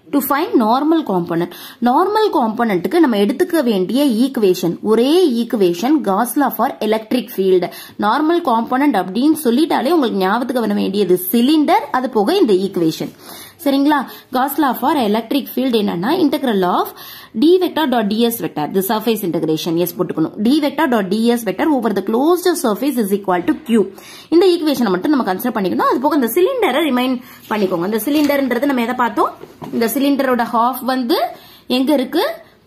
to find normal component normal காம்பனண்ட்டுக்கு நம்ம எடுத்துக்க வேண்டிய ஈக்குவேஷன் ஒரே equation Gauss law for electric field normal component அப்படின்னு சொல்லிட்டாலே உங்களுக்கு ஞாபகத்துக்கு வர வேண்டியது சிலிண்டர் அது போக இந்த ஈக்குவேஷன் சரிங்களா காஸ்லா ஃபார் எலக்ட்ரிக் ஃபீல்டு என்னன்னா integral of D vector dot DS vector the surface integration S போட்டுக்கணும் D vector dot DS vector over the closed surface is equal to Q இந்த ஈக்குவேஷனை மட்டும் நம்ம கன்சிடர் பண்ணிக்கணும் அது போக இந்த சிலிண்டரை ரிமைண்ட் பண்ணிக்கோங்க இந்த சிலிண்டர்ன்றது நம்ம எதை பார்த்தோம் இந்த சிலிண்டரோட ஹாஃப் வந்து எங்க இருக்கு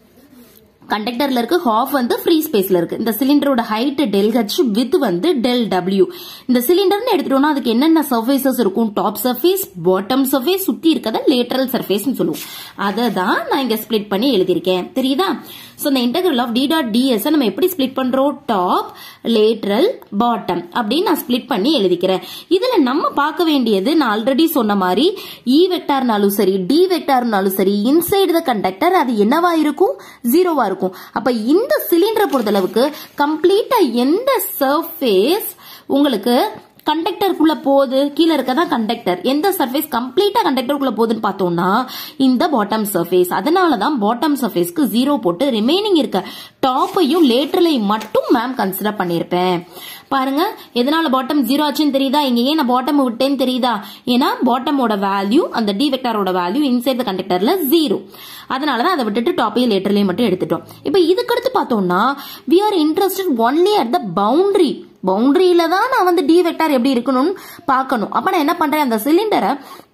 கண்டக்டர்ல இருக்கு ஹாஃப் வந்து ஃப்ரீ ஸ்பேஸ்ல இருக்கு இந்த சிலிண்டரோட ஹைட் டெல் ஹெச் வித் வந்து டெல் டபிள்யூ இந்த சிலிண்டர்னு எடுத்துட்டோம்னா அதுக்கு என்னென்ன சர்ஃபேசஸ் இருக்கும் டாப் சர்ஃபேஸ் பாட்டம் சர்ஃபேஸ் சுத்தி இருக்கத லேட்டரல் சர்ஃபேஸ் சொல்லுவோம் அதை தான் நான் இங்க ஸ்பிளிட் பண்ணி எழுதியிருக்கேன் தெரியுதா சோ இந்த integral of D dot DS நம்ம எப்படி ஸ்பிளிட் பண்றோம் டாப் லேட்ரல் பாட்டம் அப்படின்னு நான் ஸ்பிளிட் பண்ணி எழுதிக்கிறேன் இதுல நம்ம பார்க்க வேண்டியது நான் ஆல்ரெடி சொன்ன மாதிரி இ வெக்டார்னாலும் சரி டி வெக்டார்னாலும் சரி இன்சைடு த கண்டக்டர் அது என்னவா இருக்கும் ஜீரோவா இருக்கும் அப்ப இந்த சிலிண்டரை பொறுத்தளவுக்கு கம்ப்ளீட்டா எந்த சர்ஃபேஸ் உங்களுக்கு கண்டக்டருக்குள்ள போகுது கீழே இருக்கதான் கண்டக்டர் எந்த சர்ஃபேஸ் கம்ப்ளீட்டா கண்டக்டருக்குள்ள போகுதுன்னு பார்த்தோம்னா இந்த பாட்டம் சர்ஃபேஸ் அதனால தான் பாட்டம் சர்ஃபேஸ்க்கு ஜீரோ போட்டு ரிமைனிங் இருக்க டாப்பையும் லேட்டரலையும் மட்டும் மேம் கன்சிடர் பண்ணியிருப்பேன் பாருங்க எதனால பாட்டம் ஜீரோ ஆச்சுன்னு தெரியுதா இங்க ஏன் நான் பாட்டம் விட்டேன்னு தெரியுதா ஏன்னா பாட்டமோட வேல்யூ அந்த டி வெக்டாரோட வேல்யூ இன்சைட் த கண்டக்டர்ல ஜீரோ அதனாலதான் அதை விட்டுட்டு டாப்பையும் லேட்டர்லையும் மட்டும் எடுத்துட்டோம் இப்போ இதுக்கு அடுத்து பார்த்தோம்னா we are interested only at the boundary பவுண்டரியில தான் நான் வந்து டி வெக்டார் எப்படி இருக்கணும்னு பார்க்கணும் அப்ப நான் என்ன பண்றேன் அந்த சிலிண்டரை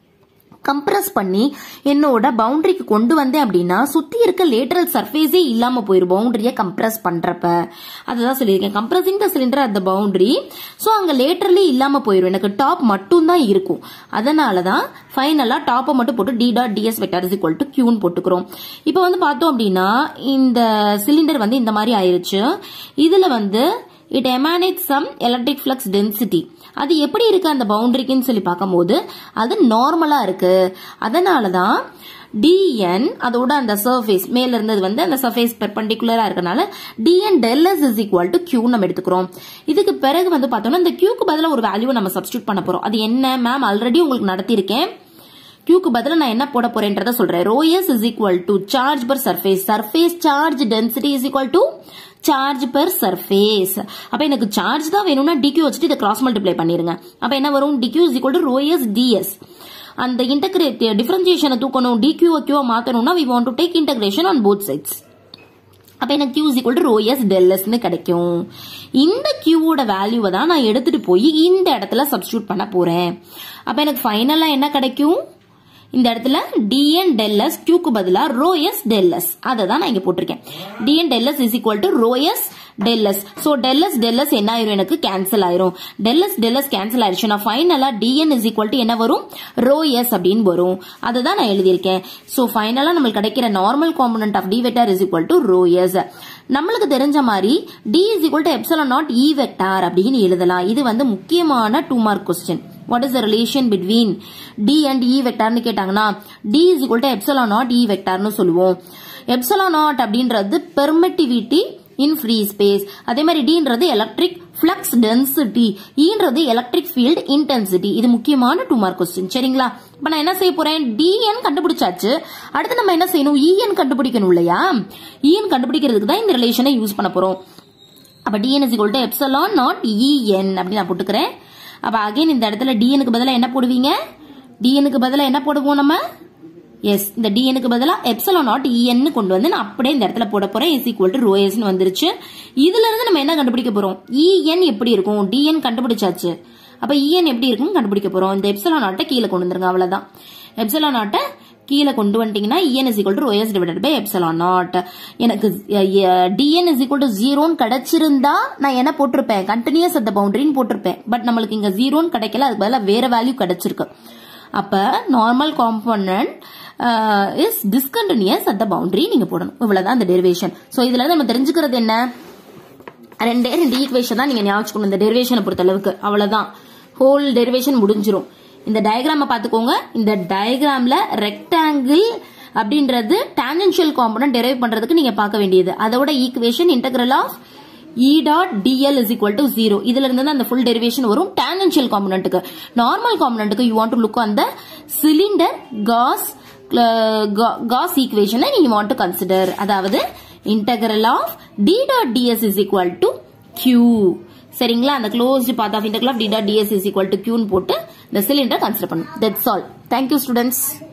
கம்ப்ரஸ் பண்ணி என்னோட பவுண்டரிக்கு கொண்டு வந்தேன் அப்படின்னா சுத்தி இருக்க லேட்டரல் சர்ஃபேஸே இல்லாம போயிரும் பவுண்டரியை கம்ப்ரஸ் பண்றப்ப அதுதான் சொல்லியிருக்கேன் compressing the cylinder at the boundary so அங்க லேட்டரலி இல்லாம போயிடும் எனக்கு டாப் மட்டும் தான் இருக்கும் அதனால தான் ஃபைனலா டாப்பை மட்டும் போட்டு D dot DS vector is equal to கியூன்னு போட்டுக்கிறோம் இப்போ வந்து பார்த்தோம் அப்படின்னா இந்த சிலிண்டர் வந்து இந்த மாதிரி ஆயிருச்சு இதுல வந்து it emanate some electric flux density அது எப்படி இருக்கு அந்த பவுண்டரிக்குன்னு சொல்லி பார்க்கும்போது அது நார்மலா இருக்கு அதனால தான் டிஎன் அதோட அந்த சர்ஃபேஸ் மேல இருந்தது வந்து அந்த சர்ஃபேஸ் பெர்பண்டிகுலரா இருக்கனால DN del S is equal to Q நம்ம எடுத்துக்கிறோம் இதுக்கு பிறகு வந்து பார்த்தோம்னா இந்த கியூக்கு பதிலாக ஒரு வேல்யூ நம்ம சப்ஸ்டியூட் பண்ண போறோம் அது என்ன மேம் ஆல்ரெடி உங்களுக்கு நடத்தியிருக்கேன் கியூக்கு பதிலாக நான் என்ன போட போறேன்றத சொல்றேன் rho S is equal to charge per surface surface charge density is equal to charge per surface அப்ப எனக்கு சார்ஜ் தான் வேணும்னா டிக்யூ வச்சுட்டு இதை கிராஸ் மல்டிப்ளை பண்ணிருங்க அப்ப என்ன வரும் DQ is equal to rho S DS அந்த இன்டகிரேட் டிஃபரன்சியேஷனை தூக்கணும் டிக்யூ கியூ மாத்தணும்னா we want to take integration on both sides அப்ப எனக்கு Q equal to rho S டெல்எஸ்னு கிடைக்கும் இந்த கியூவோட வேல்யூவை தான் நான் எடுத்துட்டு போய் இந்த இடத்துல சப்ஸ்டியூட் பண்ண போறேன் அப்ப எனக்கு ஃபைனலா என்ன கிடைக்கும் இந்த இடத்துல டிஎன் டெல்எஸ் கியூக்கு பதிலா ரோ எஸ் டெல்எஸ் அதை தான் நான் இங்க போட்டிருக்கேன் DN del S is equal to rho S del S so del S del S என்ன ஆயிரும் எனக்கு கேன்சல் ஆயிரும் டெல்எஸ் டெல்எஸ் கேன்சல் ஆயிடுச்சுன்னா ஃபைனலா டிஎன் இஸ் ஈக்குவல் டு என்ன வரும் ரோ எஸ் அப்படின்னு வரும் அதை தான் நான் எழுதியிருக்கேன் சோ ஃபைனலா நம்மளுக்கு கிடைக்கிற normal component of D vector is equal to rho S நம்மளுக்கு தெரிஞ்ச மாதிரி D is equal to epsilon naught E vector அப்படின்னு எழுதலாம் இது வந்து முக்கியமான two mark question what is the relation between D and E வெக்டார்னு கேட்டாங்கன்னா D is equal to epsilon naught E வெக்டார்னு சொல்லுவோம் எப்சலா நாட் அப்படின்றது பெர்மிட்டிவிட்டி இன் ஃப்ரீ ஸ்பேஸ் அதே மாதிரி டின்றது எலக்ட்ரிக் ஃபிளக்ஸ் டென்சிட்டி ஈன்றது எலக்ட்ரிக் ஃபீல்ட் இன்டென்சிட்டி இது முக்கியமான டூ மார்க் கொஸ்டின் சரிங்களா இப்ப நான் என்ன செய்ய போறேன் டிஎன் கண்டுபிடிச்சாச்சு அடுத்து நம்ம என்ன செய்யணும் இஎன் கண்டுபிடிக்கணும் இல்லையா இஎன் கண்டுபிடிக்கிறதுக்கு தான் இந்த ரிலேஷனை யூஸ் பண்ண போறோம் அப்ப DN is equal to epsilon naught EN அப்படின்னு நான் போட்டுக்கிறேன் அப்ப அகைன் இந்த இடத்துல டிஎனுக்கு பதிலா என்ன போடுவீங்க டிஎனுக்கு பதிலா என்ன போடுவோம் நம்ம எஸ் இந்த டிஎனுக்கு பதிலா எப்சலோ நாட் இஎன்னு கொண்டு வந்து நான் அப்படியே இந்த இடத்துல போட போறேன் இஸ் ஈக்குவல் டு ரோஎஸ்னு வந்துருச்சு இதுல இருந்து நம்ம என்ன கண்டுபிடிக்க போறோம் இஎன் எப்படி இருக்கும் டிஎன் கண்டுபிடிச்சாச்சு அப்ப இஎன் எப்படி இருக்கும் கண்டுபிடிக்க போறோம் இந்த எப்சலோ நாட்டை கீழே கொண்டு வந்துருங்க அவ்வளவுதான் எப்சலோ நாட்டை கீழே கொண்டு வந்துட்டீங்கன்னா EN is equal to rho S divided by epsilon naught எனக்கு டிஎன் இஸ் ஈக்குவல் டு ஜீரோன்னு கிடைச்சிருந்தா நான் என்ன போட்டிருப்பேன் கண்டினியூஸ் அட் பவுண்டரின்னு போட்டிருப்பேன் பட் நம்மளுக்கு இங்க ஜீரோன்னு கிடைக்கல அதுக்கு பதிலாக வேற வேல்யூ கிடைச்சிருக்கு அப்ப normal component is discontinuous at the boundary நீங்க போடணும் இவ்வளவுதான் அந்த டெரிவேஷன் சோ இதுல நம்ம தெரிஞ்சுக்கிறது என்ன ரெண்டே ரெண்டு ஈக்குவேஷன் தான் நீங்க ஞாபகம் இந்த டெரிவேஷனை பொறுத்த அளவுக்கு அவ்வளவுதான் ஹோல் டெரிவேஷன் முடிஞ்சிரும் இந்த டயக்ராம பாத்துக்கோங்க இந்த டயக்ராம்ல ரெக்டாங்கிள் அப்படின்றது டான்ஜென்ஷியல் காம்பனன்ட் டெரைவ் பண்றதுக்கு நீங்க பார்க்க வேண்டியது அதோட equation integral of E dot DL is equal to zero இதுல இருந்து தான் அந்த ஃபுல் டெரிவேஷன் வரும் டான்ஜென்ஷியல் காம்பனன்ட்டுக்கு நார்மல் காம்பனன்ட்டுக்கு you want to look on the cylinder Gauss Gauss ஈக்குவேஷனை நீங்க வாண்ட் டு கன்சிடர் அதாவது integral of D dot DS is equal to Q சரிங்களா அந்த closed path of integral of D dot DS is equal to கியூன்னு போட்டு இந்த cylinder consider பண்ணும் that's all thank you students